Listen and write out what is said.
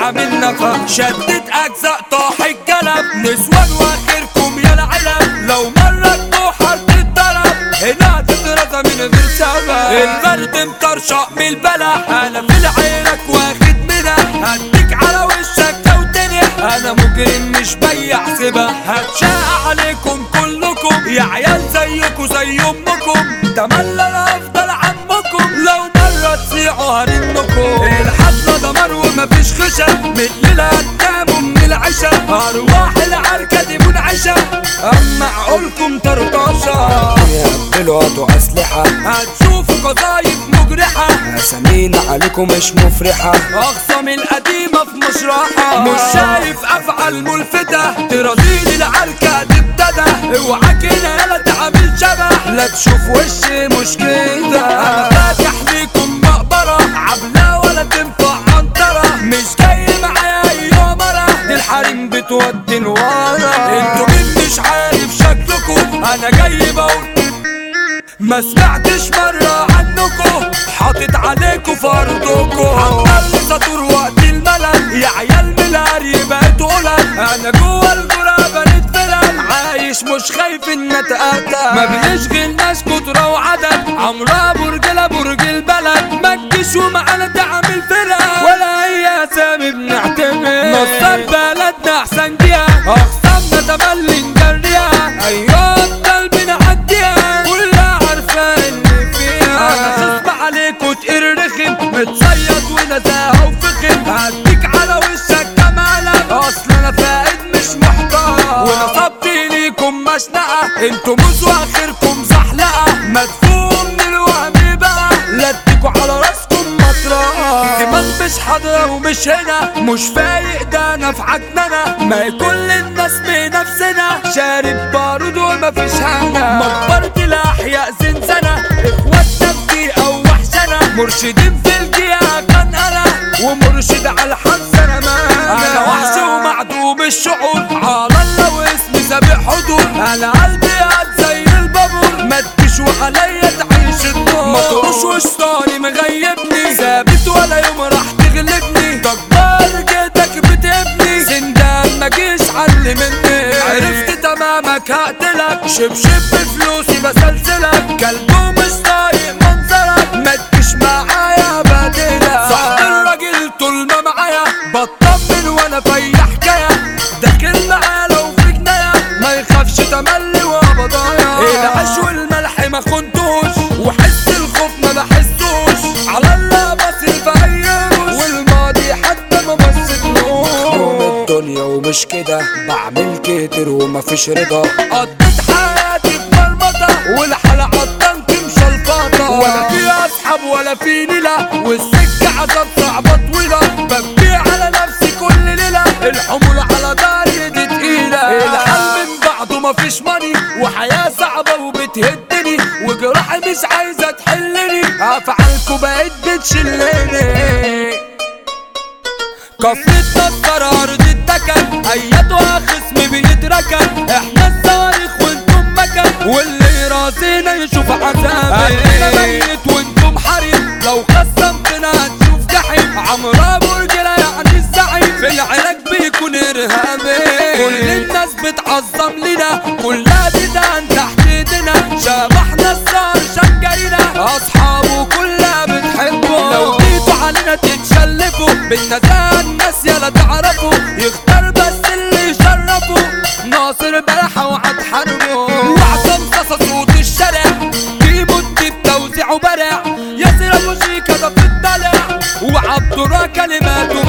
عامل نفق شدت اجزاء طاح الجلب نسوان واخركم يا العلب لو مرة تروح تتضرب هنا تترزى من غير سبب البرد مطرشق من البلح انا في العينك واخد منح هديك على وشك لو تنح انا مجرم مش بيع سبا هتشاق عليكم كلكم يا عيال زيكم زي امكم تملى انا افضل عمكم لو مرة تصيعوا هرنكم الحفلة دمار ومفيش خشب من الليلة قدامه من العشاء ارواح العركة دي منعشة اما عقولكم طرطاشة يقبلوا عضو أسلحة هتشوفوا قضايف مجرحة أسامينا عليكم مش مفرحة اخصم القديمة في مشرحة مش شايف افعال ملفتة تراضيني العركة دي ابتدى اوعاك هنا يلا تعمل شبح لا تشوف وشي مش كده انا فاتح ليكم مقبرة عبلة ولا تنفع عنترة مش جاي معايا اي مرة دي الحريم بتودي لورا انتوا مين مش عارف شكلكم انا جاي بقول ما سمعتش مرة عنكم حاطط عليكم فرضكم عمال سطور وقت الملل يا عيال ملاري بقيت قلل انا جوه الغرابة نتفلل عايش مش خايف ان اتقتل ما بيشغلناش كترة وعدد عمرها برجلة برج البلد ما تجيش ومعانا تعمل فرق ولا هي اسامي بنعتمد نصر بلدنا احسن جهة اخصامنا تملي نجريها ايوه القلب نعديها كلها عارفة اللي فيها انا خصب عليكوا تقير رخم متصيد ونزاهة وفخم هديك على وشك كام علم اصل انا فائد مش محترم ونصبت ليكم مشنقة انتوا موز واخركم زحلقة مدفوع من الوهم بقى لا اديكوا على راسكم مطرقة دماغ مش حاضرة ومش هنا مش فايق ده انا في عجننا ما كل الناس بنفسنا شارب بارود ومفيش هنا مقبرة الاحياء زنزانة اخواتنا في او وحشنا مرشدين في الجهة كان انا ومرشد على الحبس انا ما انا وحش ومعدوم الشعور على الله واسمي سابق حضور انا قلبي قد زي البابور ما تجيش وعليا تعيش الدور ما تروش وشطاني مغيبني ثابت ولا يوم راح تغلبني جبار جيتك بتبني زندان ما جيش علي مني عرفت تمامك هقتلك شبشب بفلوسي بسلسلك كلبه مش طايق منظرك ما تجيش معايا بدلك صاحب الراجل طول ما معايا بطمن وانا في حكايه داخل معاه لو في جنايه ما يخافش تملي وابضايا العيش والملح ما خنتوش وحس الخوف ما بحسوش على الله بصير في اي روش والماضي حتى ما بصيتلوش يوم الدنيا ومش كده بعمل كتير ومفيش رضا قضيت حياتي في مرمطة والحلقة الطنك مشلفطة ولا في أصحاب ولا في نيلة والسكة عذاب صعبة طويلة ببيع على نفسي كل ليلة الحمول على داري دي تقيلة الحل من بعده مفيش ماني وحياة صعبة وبتهدني وجراحي مش عايزة تحلني أفعالكوا بقت بتشلني كفرة نصر أرض الدكن أيدها خصم بيتركن احنا الصواريخ وانتم مكن واللي راسينا يشوف عذاب انا ميت وانتم حريم لو خصمتنا هتشوف جحيم عمرو ابو رجلة يعني الزعيم في العراق بيكون ارهابي كل الناس بتعظم لنا كلها تدان تحت ايدنا شبحنا الصار شجرنا اصحابه كلها بتحبه لو جيتوا علينا تتشلفوا بالنزاهة الناس يلا تعرفوا يختار بس اللي يشرفوا ناصر بلحة وعد حربه وعصام قصص صوت الشارع في مدة توزيع برع ياسر ابو شيكة ده في الدلع وعبد الله كلماته